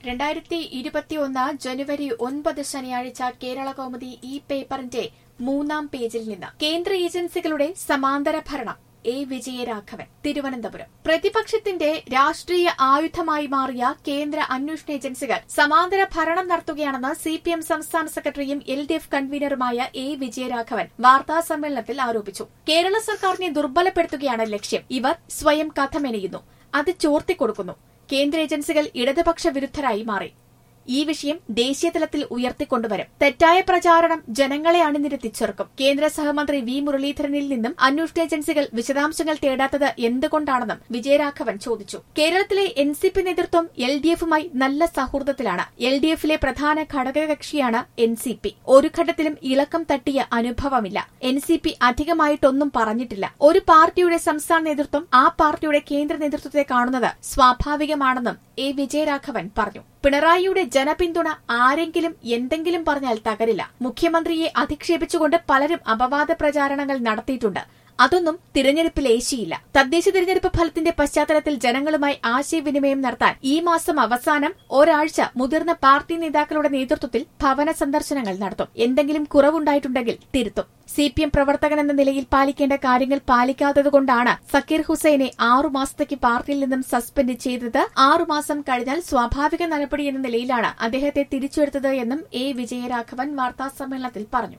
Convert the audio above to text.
രണ്ടായിരത്തി ഇരുപത്തിയൊന്ന് ജനുവരി ഒൻപത് ശനിയാഴ്ച കേരള കൗമുദി ഈ പേപ്പറിന്റെ മൂന്നാം പേജിൽ നിന്ന് കേന്ദ്ര ഏജൻസികളുടെ സമാന്തര ഭരണം എ വിജയരാഘവൻ തിരുവനന്തപുരം പ്രതിപക്ഷത്തിന്റെ രാഷ്ട്രീയ ആയുധമായി മാറിയ കേന്ദ്ര അന്വേഷണ ഏജൻസികൾ സമാന്തര ഭരണം നടത്തുകയാണെന്ന് സിപിഎം സംസ്ഥാന സെക്രട്ടറിയും എൽ ഡി എഫ് കൺവീനറുമായ എ വിജയരാഘവൻ വാർത്താസമ്മേളനത്തിൽ ആരോപിച്ചു കേരള സർക്കാരിനെ ദുർബലപ്പെടുത്തുകയാണ് ലക്ഷ്യം ഇവർ സ്വയം കഥ മെനയുന്നു അത് ചോർത്തിക്കൊടുക്കുന്നു കേന്ദ്ര ഏജൻസികൾ ഇടതുപക്ഷ വിരുദ്ധരായി മാറി ഈ വിഷയം ദേശീയതലത്തിൽ ഉയർത്തിക്കൊണ്ടുവരും തെറ്റായ പ്രചാരണം ജനങ്ങളെ അണിനിരത്തി ചെറുക്കും കേന്ദ്ര സഹമന്ത്രി വി മുരളീധരനിൽ നിന്നും അന്വേഷണ ഏജൻസികൾ വിശദാംശങ്ങൾ തേടാത്തത് എന്തുകൊണ്ടാണെന്നും വിജയരാഘവൻ ചോദിച്ചു കേരളത്തിലെ എൻ സി പി നേതൃത്വം എൽ ഡി എഫുമായി നല്ല സൗഹൃദത്തിലാണ് എൽ ഡി എഫിലെ പ്രധാന ഘടകകക്ഷിയാണ് എൻ സി പി ഒരു ഘട്ടത്തിലും ഇളക്കം തട്ടിയ അനുഭവമില്ല എൻ സി പി അധികമായിട്ടൊന്നും പറഞ്ഞിട്ടില്ല ഒരു പാർട്ടിയുടെ സംസ്ഥാന നേതൃത്വം ആ പാർട്ടിയുടെ കേന്ദ്ര നേതൃത്വത്തെ കാണുന്നത് സ്വാഭാവികമാണെന്നും എ വിജയരാഘവൻ പറഞ്ഞു പിണറായിയുടെ ജനപിന്തുണ ആരെങ്കിലും എന്തെങ്കിലും പറഞ്ഞാൽ തകരില്ല മുഖ്യമന്ത്രിയെ അധിക്ഷേപിച്ചുകൊണ്ട് പലരും അപവാദ പ്രചാരണങ്ങൾ നടത്തിയിട്ടുണ്ട് അതൊന്നും തിരഞ്ഞെടുപ്പിൽ ഏശിയില്ല തദ്ദേശ തിരഞ്ഞെടുപ്പ് ഫലത്തിന്റെ പശ്ചാത്തലത്തിൽ ജനങ്ങളുമായി ആശയവിനിമയം നടത്താൻ ഈ മാസം അവസാനം ഒരാഴ്ച മുതിർന്ന പാർട്ടി നേതാക്കളുടെ നേതൃത്വത്തിൽ ഭവന സന്ദർശനങ്ങൾ നടത്തും എന്തെങ്കിലും കുറവുണ്ടായിട്ടുണ്ടെങ്കിൽ തിരുത്തും സിപിഎം പ്രവർത്തകൻ എന്ന നിലയിൽ പാലിക്കേണ്ട കാര്യങ്ങൾ പാലിക്കാത്തതുകൊണ്ടാണ് സക്കീർ ഹുസൈനെ ആറുമാസത്തേക്ക് പാർട്ടിയിൽ നിന്നും സസ്പെൻഡ് ചെയ്തത് ആറുമാസം കഴിഞ്ഞാൽ സ്വാഭാവിക നടപടി എന്ന നിലയിലാണ് അദ്ദേഹത്തെ തിരിച്ചെടുത്തത് എന്നും എ വിജയരാഘവൻ വാർത്താസമ്മേളനത്തിൽ പറഞ്ഞു